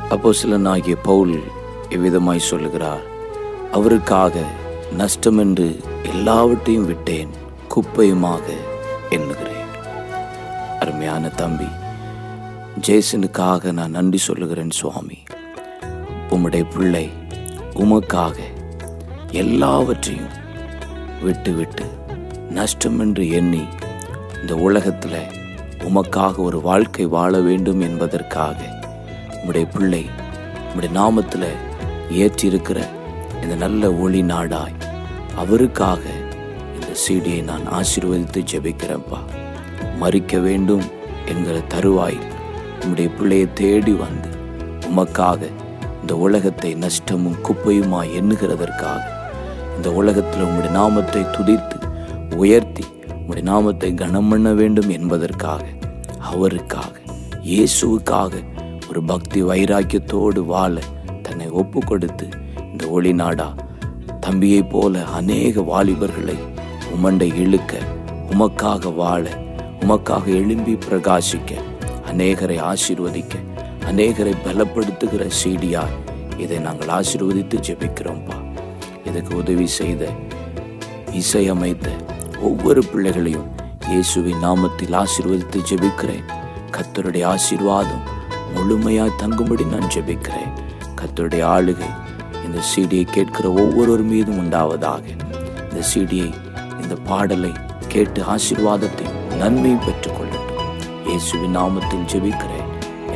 அப்போ சிலனாகிய பவுல் இவ்விதமாய் சொல்லுகிறார் அவருக்காக நஷ்டம் என்று எல்லாவற்றையும் விட்டேன் குப்பையுமாக எண்ணுகிறேன் அருமையான தம்பி ஜேசனுக்காக நான் நன்றி சொல்லுகிறேன் சுவாமி உம்முடைய பிள்ளை உமக்காக எல்லாவற்றையும் விட்டு விட்டு நஷ்டம் என்று எண்ணி இந்த உலகத்தில் உமக்காக ஒரு வாழ்க்கை வாழ வேண்டும் என்பதற்காக உம்முடைய பிள்ளை உம்முடைய நாமத்தில் ஏற்றிருக்கிற இந்த நல்ல ஒளி நாடாய் அவருக்காக இந்த சீடியை நான் ஆசீர்வதித்து ஜெபிக்கிறேன்ப்பா மறிக்க வேண்டும் என்கிற தருவாயில் உம்முடைய பிள்ளையை தேடி வந்து உமக்காக இந்த உலகத்தை நஷ்டமும் குப்பையுமாய் எண்ணுகிறதற்காக இந்த உலகத்தில் உம்முடைய நாமத்தை துதித்து உயர்த்தி உம்முடைய நாமத்தை கனம் பண்ண வேண்டும் என்பதற்காக அவருக்காக இயேசுவுக்காக ஒரு பக்தி வைராக்கியத்தோடு வாழ தன்னை ஒப்பு கொடுத்து இந்த ஒளி நாடா தம்பியைப் போல அநேக வாலிபர்களை உமண்டை இழுக்க உமக்காக வாழ உமக்காக எழும்பி பிரகாசிக்க அநேகரை ஆசீர்வதிக்க அநேகரை பலப்படுத்துகிற சீடியாய் இதை நாங்கள் ஆசீர்வதித்து ஜெபிக்கிறோம்ப்பா இதுக்கு உதவி செய்த இசையமைத்த ஒவ்வொரு பிள்ளைகளையும் இயேசுவின் நாமத்தில் ஆசீர்வதித்து ஜெபிக்கிறேன் கத்தருடைய ஆசீர்வாதம் முழுமையாய் தங்கும்படி நான் ஜெபிக்கிறேன் கத்தருடைய ஆளுகை இந்த சீடியை கேட்கிற ஒவ்வொருவர் மீதும் உண்டாவதாக இந்த சீடியை இந்த பாடலை கேட்டு ஆசீர்வாதத்தை நன்மையும் பெற்றுக்கொள்ளட்டும் இயேசுவின் நாமத்தில் ஜெபிக்கிறேன்